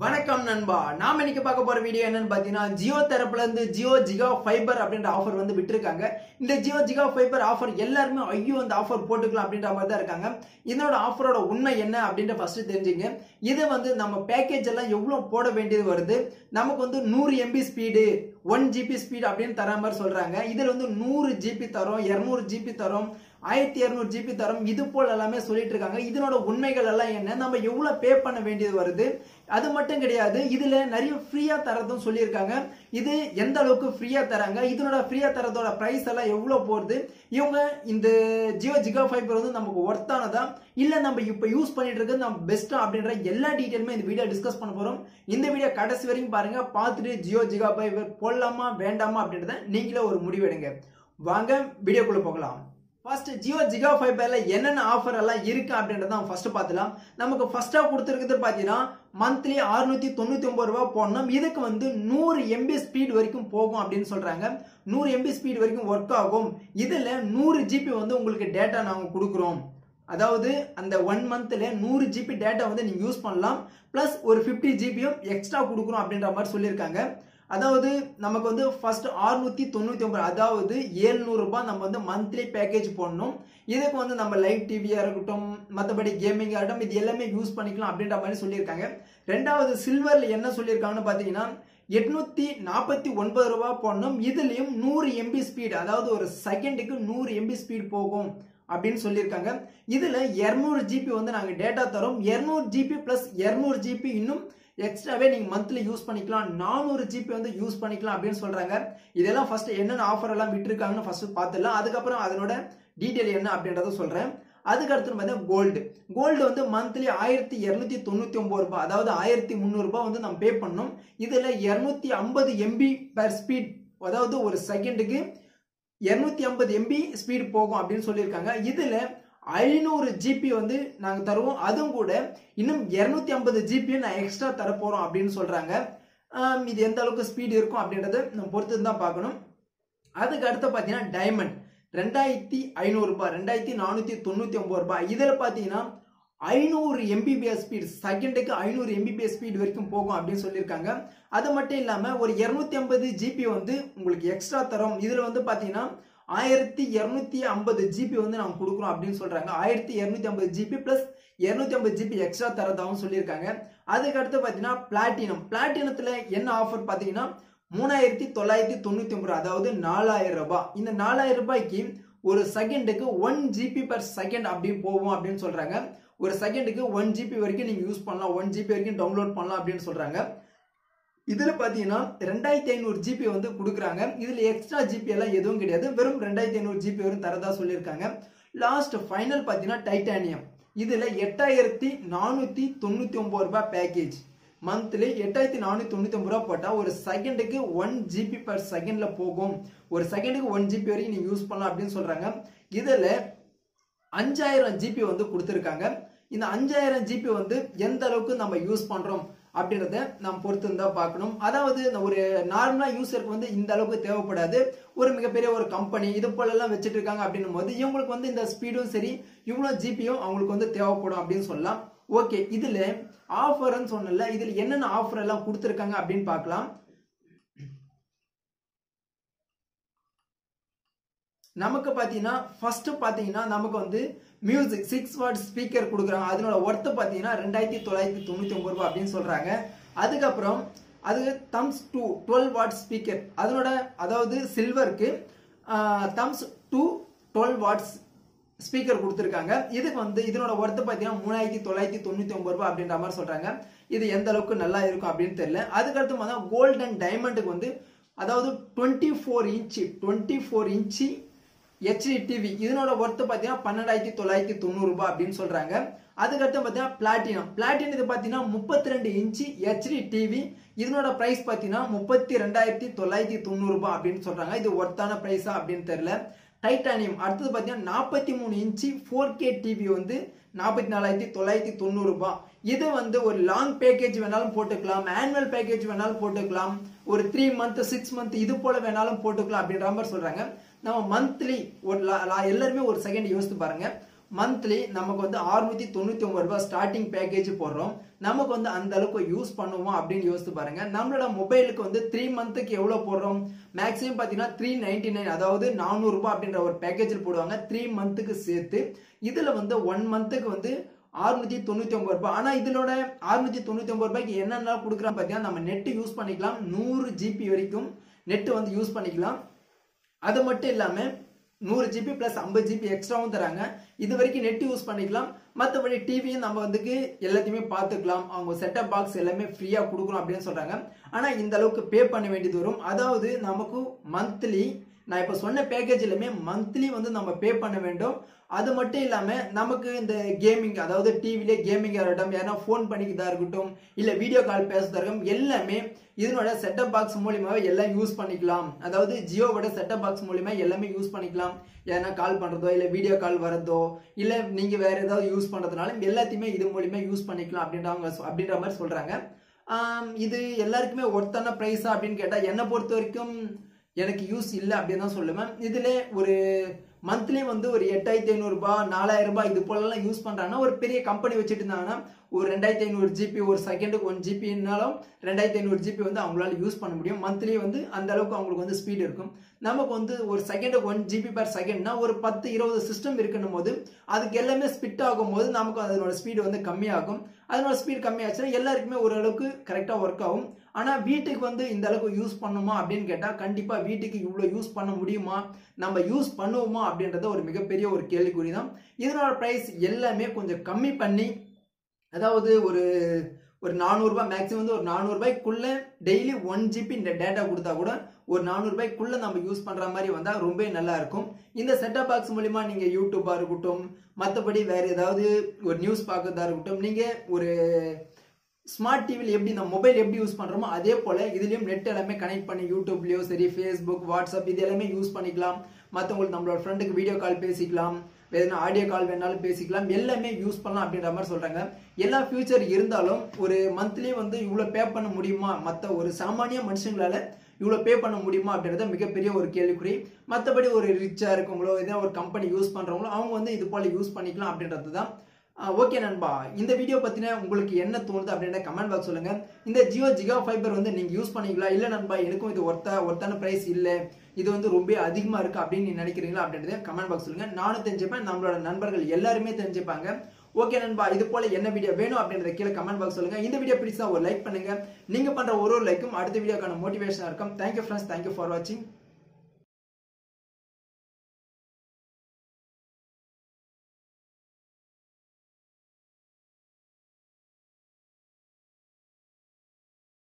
வணக்கம் நண்பா நாம இன்னைக்கு பார்க்க போற வீடியோ என்னன்னு பாத்தீங்கன்னா ஜியோ தரப்புல இருந்து ஜியோ ஜிகா ஃபைபர் அப்படின்ற ஆஃபர் வந்து விட்டுருக்காங்க இந்த ஜியோ ஜிகா ஃபைபர் ஆஃபர் எல்லாருமே ஐயோ இந்த ஆஃபர் போட்டுக்கலாம் அப்படின்ற மாதிரி தான் இருக்காங்க இதனோட ஆஃபரோட உண்மை என்ன அப்படின்ற ஃபர்ஸ்ட் தெரிஞ்சுங்க இது வந்து நம்ம பேக்கேஜ் எல்லாம் எவ்வளவு போட வேண்டியது வருது நமக்கு வந்து நூறு MB speed one GB speed அப்படின்னு தர மாதிரி சொல்றாங்க இதுல வந்து நூறு ஜிபி தரும் இருநூறு ஜிபி தரும் ஆயிரத்தி இரநூறு ஜிபி தரும் இது போல் எல்லாமே சொல்லிட்டு இருக்காங்க இதனோட உண்மைகள் எல்லாம் என்ன நம்ம எவ்வளவு பே பண்ண வேண்டியது வருது அது மட்டும் கிடையாது இதுல நிறைய ஃப்ரீயா தரதும் சொல்லியிருக்காங்க இது எந்த அளவுக்கு ஃப்ரீயா தராங்க இதனோட ஃப்ரீயா தரதோட பிரைஸ் எல்லாம் எவ்வளவு போகுது இவங்க இந்த ஜியோ ஜிகா ஃபைபர் வந்து நமக்கு ஒர்த்தானதா இல்ல நம்ம இப்ப யூஸ் பண்ணிட்டு இருக்கிறது நம்ம பெஸ்டா அப்படின்ற எல்லா டீட்டெயிலுமே இந்த வீடியோ டிஸ்கஸ் பண்ண போறோம் இந்த வீடியோ கடைசி வரைக்கும் பாருங்க பார்த்துட்டு ஜியோ ஜிகா ஃபைபர் போடலாமா வேண்டாமா அப்படின்றத நீங்களே ஒரு முடிவெடுங்க வாங்க வீடியோக்குள்ள போகலாம் ஃபர்ஸ்ட் ஜியோ ஜிகா ஃபைபர்ல என்னென்ன ஆஃபர் எல்லாம் இருக்கு அப்படின்றத ஃபர்ஸ்ட் பார்த்துலாம் நமக்கு ஃபர்ஸ்டா கொடுத்துருக்குது பார்த்தீங்கன்னா மந்த்லி அறுநூத்தி தொண்ணூத்தி ஒன்பது ரூபாய் போடணும் இதுக்கு வந்து நூறு எம்பி ஸ்பீட் வரைக்கும் போகும் அப்படின்னு சொல்றாங்க நூறு எம்பி ஸ்பீட் வரைக்கும் ஒர்க் ஆகும் இதுல நூறு ஜிபி வந்து உங்களுக்கு டேட்டா நாங்க கொடுக்குறோம் அதாவது அந்த ஒன் மந்த்ல நூறு ஜிபி டேட்டா வந்து நீங்க யூஸ் பண்ணலாம் பிளஸ் ஒரு ஃபிஃப்டி ஜிபியும் எக்ஸ்ட்ரா கொடுக்குறோம் அப்படின்ற மாதிரி சொல்லியிருக்காங்க அதாவது நமக்கு வந்து ஃபர்ஸ்ட் அறுநூத்தி தொண்ணூத்தி ஒன்பது அதாவது ஏழ்நூறு ரூபாய் நம்ம வந்து மந்த்லி பேக்கேஜ் போடணும் இதுக்கு வந்து நம்ம லைவ் டிவியா இருக்கட்டும் மற்றபடி கேமிங்கா இருக்கட்டும் இது எல்லாமே யூஸ் பண்ணிக்கலாம் அப்படின்ற மாதிரி சொல்லியிருக்காங்க ரெண்டாவது சில்வர்ல என்ன சொல்லியிருக்காங்கன்னு பாத்தீங்கன்னா எட்நூத்தி நாற்பத்தி ஒன்பது ரூபாய் போடணும் இதுலயும் நூறு எம்பி ஸ்பீட் அதாவது ஒரு செகண்டுக்கு நூறு எம்பி ஸ்பீட் போகும் அப்படின்னு சொல்லியிருக்காங்க இதுல இருநூறு ஜிபி வந்து நாங்க டேட்டா தரோம் இருநூறு ஜிபி பிளஸ் இருநூறு ஜிபி இன்னும் எக்ஸ்ட்ராவே நீங்க மந்த்லி யூஸ் பண்ணிக்கலாம் நானூறு ஜிபி வந்து யூஸ் பண்ணிக்கலாம் அப்படின்னு சொல்றாங்க இதெல்லாம் ஃபர்ஸ்ட் என்னென்ன ஆஃபர் எல்லாம் விட்டுருக்காங்கன்னு ஃபர்ஸ்ட் பார்த்துடலாம் அதுக்கப்புறம் அதனோட டீட்டெயில் என்ன அப்படின்றத சொல்றேன் அதுக்கு அடுத்து பார்த்தீங்கன்னா கோல்டு கோல்டு வந்து மந்த்லி ஆயிரத்தி இரநூத்தி தொண்ணூத்தி ஒன்பது ரூபாய் அதாவது ஆயிரத்தி முந்நூறு ரூபாய் வந்து நம்ம பே பண்ணணும் இதுல இருநூத்தி ஐம்பது எம்பி பெர் ஸ்பீட் அதாவது ஒரு செகண்டுக்கு இருநூத்தி ஐம்பது எம்பி ஸ்பீட் போகும் அப்படின்னு சொல்லியிருக்காங்க இதுல ஐநூறு ஜிபி வந்து நாங்க தருவோம் அதுவும் கூட இன்னும் இருநூத்தி ஐம்பது ஜிபியும் நான் எக்ஸ்ட்ரா தர போறோம் அப்படின்னு சொல்றாங்க இது எந்த அளவுக்கு ஸ்பீடு இருக்கும் அப்படின்றத நம்ம பொறுத்து தான் பார்க்கணும் அதுக்கு அடுத்து பார்த்தீங்கன்னா டைமண்ட் ரெண்டாயிரத்தி ஐநூறு ரூபாய் ரெண்டாயிரத்தி நானூத்தி தொண்ணூத்தி ஒன்பது ரூபாய் இதில் பார்த்தீங்கன்னா ஐநூறு எம்பிபிஎஸ் ஸ்பீட் செகண்டுக்கு ஐநூறு எம்பிபிஎஸ் ஸ்பீட் வரைக்கும் போகும் அப்படின்னு சொல்லியிருக்காங்க அது மட்டும் இல்லாமல் ஒரு இரநூத்தி ஐம்பது ஜிபி வந்து உங்களுக்கு எக்ஸ்ட்ரா தரோம் இதில் வந்து பார்த்தீங்கன்னா ஆயிரத்தி இரநூத்தி ஐம்பது ஜிபி வந்து நாங்கள் கொடுக்குறோம் அப்படின்னு சொல்றாங்க ஆயிரத்தி இரநூத்தி ஐம்பது ஜிபி பிளஸ் இரநூத்தி ஐம்பது ஜிபி எக்ஸ்ட்ரா தரதாகவும் சொல்லியிருக்காங்க அதுக்கு அடுத்து பார்த்தீங்கன்னா பிளாட்டினம் பிளாட்டினத்தில் என்ன ஆஃபர் பார்த்தீங்கன்னா மூணாயிரத்தி தொள்ளாயிரத்தி தொண்ணூத்தி ஒன்பது அதாவது நாலாயிரம் ரூபாய் இந்த நாலாயிரம் ரூபாய்க்கு ஒரு செகண்டுக்கு ஒன் ஜிபி பர் செகண்ட் அப்படி போவோம் அப்படின்னு சொல்றாங்க ஒரு செகண்டுக்கு ஒன் ஜிபி வரைக்கும் நீங்க யூஸ் பண்ணலாம் ஒன் ஜிபி வரைக்கும் டவுன்லோட் பண்ணலாம் அப்படின்னு சொல்றாங்க இதுல பாத்தீங்கன்னா ரெண்டாயிரத்தி ஐநூறு ஜிபி வந்து கொடுக்குறாங்க இதுல எக்ஸ்ட்ரா ஜிபி எல்லாம் எதுவும் கிடையாது வெறும் ரெண்டாயிரத்தி ஐநூறு ஜிபி வரும் தரதா சொல்லியிருக்காங்க லாஸ்ட் ஃபைனல் பாத்தீங்கன்னா டைட்டானியம் இதுல எட்டாயிரத்தி நானூத்தி தொண்ணூத்தி ஒன்பது ரூபாய் பேக்கேஜ் மந்த்லி எட்டாயிரத்தி நானூத்தி தொண்ணூத்தி ஒன்பது ரூபாய் போட்டா ஒரு செகண்டுக்கு ஒன் ஜிபி பர் செகண்ட்ல போகும் ஒரு செகண்டுக்கு ஒன் ஜிபி வரைக்கும் நீங்க யூஸ் பண்ணலாம் அப்படின்னு சொல்றாங்க இதுல அஞ்சாயிரம் ஜிபி வந்து கொடுத்துருக்காங்க இந்த அஞ்சாயிரம் ஜிபி வந்து எந்த அளவுக்கு நம்ம யூஸ் பண்றோம் அப்படின்றத நம்ம பொறுத்து தான் பார்க்கணும் அதாவது ஒரு நார்மலா யூசருக்கு வந்து இந்த அளவுக்கு தேவைப்படாது ஒரு மிகப்பெரிய ஒரு கம்பெனி இது போல எல்லாம் வச்சுட்டு இருக்காங்க அப்படின்னும் போது இவங்களுக்கு வந்து இந்த ஸ்பீடும் சரி இவ்வளவு ஜிபியும் அவங்களுக்கு வந்து தேவைப்படும் அப்படின்னு சொல்லலாம் ஓகே இதுல ஆஃபர்னு சொன்னல இதுல என்னென்ன ஆஃபர் எல்லாம் கொடுத்துருக்காங்க அப்படின்னு பார்க்கலாம் நமக்கு பார்த்தீங்கன்னா ஃபர்ஸ்ட் பார்த்தீங்கன்னா நமக்கு வந்து மியூசிக் சிக்ஸ் வாட் ஸ்பீக்கர் கொடுக்குறாங்க அதனோட ஒர்த்து பார்த்தீங்கன்னா ரெண்டாயிரத்தி தொள்ளாயிரத்தி தொண்ணூற்றி ஒன்பது ரூபாய் அப்படின்னு சொல்கிறாங்க அதுக்கப்புறம் அது thumbs two twelve watt speaker அதனோட அதாவது சில்வருக்கு thumbs two twelve watts speaker கொடுத்துருக்காங்க இதுக்கு வந்து இதனோட ஒர்த்து பார்த்தீங்கன்னா மூணாயிரத்தி தொள்ளாயிரத்தி தொண்ணூற்றி ஒன்பது ரூபாய் அப்படின்ற மாதிரி சொல்கிறாங்க இது எந்த அளவுக்கு நல்லா இருக்கும் அப்படின்னு தெரியல அதுக்கடுத்து பார்த்தா கோல்ட் அண்ட் டைமண்டுக்கு வந்து அதாவது twenty four inch twenty four inch HD TV இதனோட ஒர்த்து பார்த்தீங்கன்னா பன்னெண்டாயிரத்தி தொள்ளாயிரத்தி தொண்ணூறு ரூபாய் அப்படின்னு சொல்றாங்க அதுக்கடுத்து பார்த்தீங்கன்னா பிளாட்டினம் பிளாட்டினம் இது பார்த்தீங்கன்னா முப்பத்தி ரெண்டு இன்ச்சு ஹெச்டி டிவி இதனோட பிரைஸ் பார்த்தீங்கன்னா முப்பத்தி ரெண்டாயிரத்தி தொள்ளாயிரத்தி தொண்ணூறு ரூபாய் அப்படின்னு சொல்றாங்க இது ஒர்த்தான பிரைஸா அப்படின்னு தெரியல டைட்டானியம் அடுத்தது பார்த்தீங்கன்னா நாற்பத்தி மூணு இன்ச்சு ஃபோர் கே டிவி வந்து நாற்பத்தி நாலாயிரத்தி தொள்ளாயிரத்தி தொண்ணூறு ரூபாய் இது வந்து ஒரு லாங் பேக்கேஜ் வேணாலும் போட்டுக்கலாம் ஆனுவல் பேக்கேஜ் வேணாலும் போட்டுக்கலாம் ஒரு த்ரீ மந்த் சிக்ஸ் மந்த் இது போல வேணாலும் போட்டுக்கலாம் அப்படின்ற மாதிரி சொல்றாங்க நம்ம மந்த்லி ஒரு எல்லாருமே ஒரு செகண்ட் யோசித்து பாருங்க மந்த்லி நமக்கு வந்து அறுநூத்தி தொண்ணூத்தி ஒன்பது ரூபாய் ஸ்டார்டிங் பேக்கேஜ் போடுறோம் நமக்கு வந்து அந்த அளவுக்கு யூஸ் பண்ணுவோம் அப்படின்னு யோசித்து பாருங்க நம்மளோட மொபைலுக்கு வந்து த்ரீ மந்த்துக்கு எவ்வளவு போடுறோம் மேக்ஸிமம் பாத்தீங்கன்னா த்ரீ நைன்டி நைன் அதாவது நானூறு ரூபாய் அப்படின்ற ஒரு பேக்கேஜில் போடுவாங்க த்ரீ மந்த்துக்கு சேர்த்து இதுல வந்து ஒன் மந்த்துக்கு வந்து அறுநூத்தி தொண்ணூத்தி ஒன்பது ரூபாய் ஆனா இதனோட அறுநூத்தி தொண்ணூத்தி ஒன்பது ரூபாய்க்கு என்னென்ன கொடுக்குறாங்க பாத்தீங்கன்னா நம்ம நெட் யூஸ் பண்ணிக்கலாம் நூறு ஜிபி வரைக்கும் நெட் வந்து யூஸ் பண்ணிக்கலாம் அது மட்டும் இல்லாம நூறு ஜிபி பிளஸ் ஐம்பது ஜிபி எக்ஸ்ட்ராவும் தராங்க இது வரைக்கும் நெட் யூஸ் பண்ணிக்கலாம் மற்றபடி டிவியும் நம்ம வந்துக்கு எல்லாத்தையுமே பார்த்துக்கலாம் அவங்க செட்டப் பாக்ஸ் எல்லாமே ஃப்ரீயாக கொடுக்குறோம் அப்படின்னு சொல்றாங்க ஆனால் இந்த அளவுக்கு பே பண்ண வேண்டியது வரும் அதாவது நமக்கு மந்த்லி நான் இப்போ சொன்ன பேக்கேஜ் எல்லாமே மந்த்லி வந்து நம்ம பே பண்ண வேண்டும் அது மட்டும் இல்லாம நமக்கு இந்த கேமிங் அதாவது டிவிலே கேமிங் இருக்கட்டும் ஏன்னா ஃபோன் பண்ணிக்கிறதா இருக்கட்டும் இல்ல வீடியோ கால் பேசுறதா இருக்கட்டும் எல்லாமே இதனோட செட்டப் பாக்ஸ் மூலியமாவே எல்லாம் யூஸ் பண்ணிக்கலாம் அதாவது ஜியோவோட செட்டப் பாக்ஸ் மூலியமா எல்லாமே யூஸ் பண்ணிக்கலாம் ஏன்னா கால் பண்றதோ இல்ல வீடியோ கால் வரதோ இல்ல நீங்க வேற ஏதாவது யூஸ் பண்றதுனால எல்லாத்தையுமே இது மூலியமா யூஸ் பண்ணிக்கலாம் அப்படின்றவங்க அப்படின்ற மாதிரி சொல்றாங்க ஆம், இது எல்லாருக்குமே ஒருத்தான ப்ரைஸா அப்படின்னு கேட்டா என்னை பொறுத்த வரைக்கும் எனக்கு யூஸ் இல்லை அப்படின்னு தான் சொல்லுவேன் இதுல ஒரு மந்த்லி வந்து ஒரு எட்டாயிரத்தி ஐநூறுரூபா நாலாயிரம் ரூபாய் இது போலலாம் யூஸ் பண்றாங்கன்னா ஒரு பெரிய கம்பெனி வச்சுட்டு இருந்தாங்கன்னா ஒரு ரெண்டாயிரத்தி ஐநூறு ஜிபி ஒரு செகண்டுக்கு ஒன் ஜிபின்னாலும் ரெண்டாயிரத்தி ஐநூறு ஜிபி வந்து அவங்களால யூஸ் பண்ண முடியும் மந்த்லி வந்து அந்த அளவுக்கு அவங்களுக்கு வந்து ஸ்பீடு இருக்கும் நமக்கு வந்து ஒரு செகண்டுக்கு ஒன் ஜிபி பர் செகண்ட்னா ஒரு பத்து இருபது சிஸ்டம் இருக்கணும் போது அதுக்கு எல்லாமே ஸ்பிட் ஆகும்போது நமக்கு அதனோட ஸ்பீடு வந்து கம்மியாகும் அதனோட ஸ்பீடு கம்மியாச்சுன்னா எல்லாருக்குமே ஓரளவுக்கு கரெக்டாக ஒர்க் ஆகும் ஆனால் வீட்டுக்கு வந்து இந்த அளவுக்கு யூஸ் பண்ணுமா அப்படின்னு கேட்டால் கண்டிப்பாக வீட்டுக்கு இவ்வளோ யூஸ் பண்ண முடியுமா நம்ம யூஸ் பண்ணுவோமா அப்படின்றது ஒரு மிகப்பெரிய ஒரு கேள்விக்குறி தான் இதனோட ப்ரைஸ் எல்லாமே கொஞ்சம் கம்மி பண்ணி அதாவது ஒரு ஒரு நானூறுரூபா மேக்ஸிமம் வந்து ஒரு நானூறுபாய்க்குள்ள டெய்லி ஒன் ஜிபி இந்த டேட்டா கொடுத்தா கூட ஒரு நானூறுபாய்க்குள்ள நம்ம யூஸ் பண்ற மாதிரி வந்தா ரொம்ப நல்லா இருக்கும் இந்த செட்டப் பாக்ஸ் மூலியமா நீங்க யூடியூபா இருக்கட்டும் மற்றபடி வேற ஏதாவது ஒரு நியூஸ் பார்க்கறதா இருக்கட்டும் நீங்க ஒரு ஸ்மார்ட் டிவியில் எப்படி நம்ம மொபைல் எப்படி யூஸ் பண்றோமோ அதே போல இதுலயும் நெட் எல்லாமே கனெக்ட் பண்ணி யூடியூப்லயோ சரி ஃபேஸ்புக் வாட்ஸ்அப் இது எல்லாமே யூஸ் பண்ணிக்கலாம் மற்றவங்களுக்கு நம்மளோட ஃப்ரெண்டுக்கு வீடியோ கால் பேசிக்கலாம் எதனா ஆடியோ கால் வேணாலும் பேசிக்கலாம் எல்லாமே யூஸ் பண்ணலாம் அப்படின்ற மாதிரி சொல்றாங்க எல்லா ஃபியூச்சர் இருந்தாலும் ஒரு மந்த்லி வந்து இவ்வளோ பே பண்ண முடியுமா மற்ற ஒரு சாமானிய மனுஷங்களால இவ்வளோ பே பண்ண முடியுமா அப்படின்றத மிகப்பெரிய ஒரு கேள்விக்குறி மற்றபடி ஒரு ரிச்சா இருக்கவங்களோ எதனா ஒரு கம்பெனி யூஸ் பண்றவங்களோ அவங்க வந்து இது போல யூஸ் பண்ணிக்கலாம் அப்படின்றது தான் ஓகே நண்பா இந்த வீடியோ பத்தின உங்களுக்கு என்ன தோணுது அப்படின்ற கமெண்ட் பாக்ஸ் சொல்லுங்க இந்த ஜியோ ஜிகா ஃபைபர் வந்து நீங்க யூஸ் பண்ணிக்கலாம் இல்ல நண்பா எனக்கும் இது ஒர்த்தா ஒர்த்தான பிரைஸ் இல்ல இது வந்து ரொம்ப அதிகமா இருக்கு அப்படின்னு நீங்க நினைக்கிறீங்களா அப்படின்றத கமெண்ட் பாக்ஸ் சொல்லுங்க நானும் தெரிஞ்சுப்பேன் நம்மளோட நண்பர்கள் எல்லாருமே தெரிஞ்சுப்பாங்க ஓகே நண்பா இது போல என்ன வீடியோ வேணும் அப்படின்றத கீழே கமெண்ட் பாக்ஸ் சொல்லுங்க இந்த வீடியோ பிடிச்சா ஒரு லைக் பண்ணுங்க நீங்க பண்ற ஒரு ஒரு லைக்கும் அடுத்த வீடியோக்கான மோட்டிவேஷனா இருக்கும் தேங்க்யூ ஃப்ரெண்ட்ஸ் தேங்க்யூ ஃபார் வாட்சிங்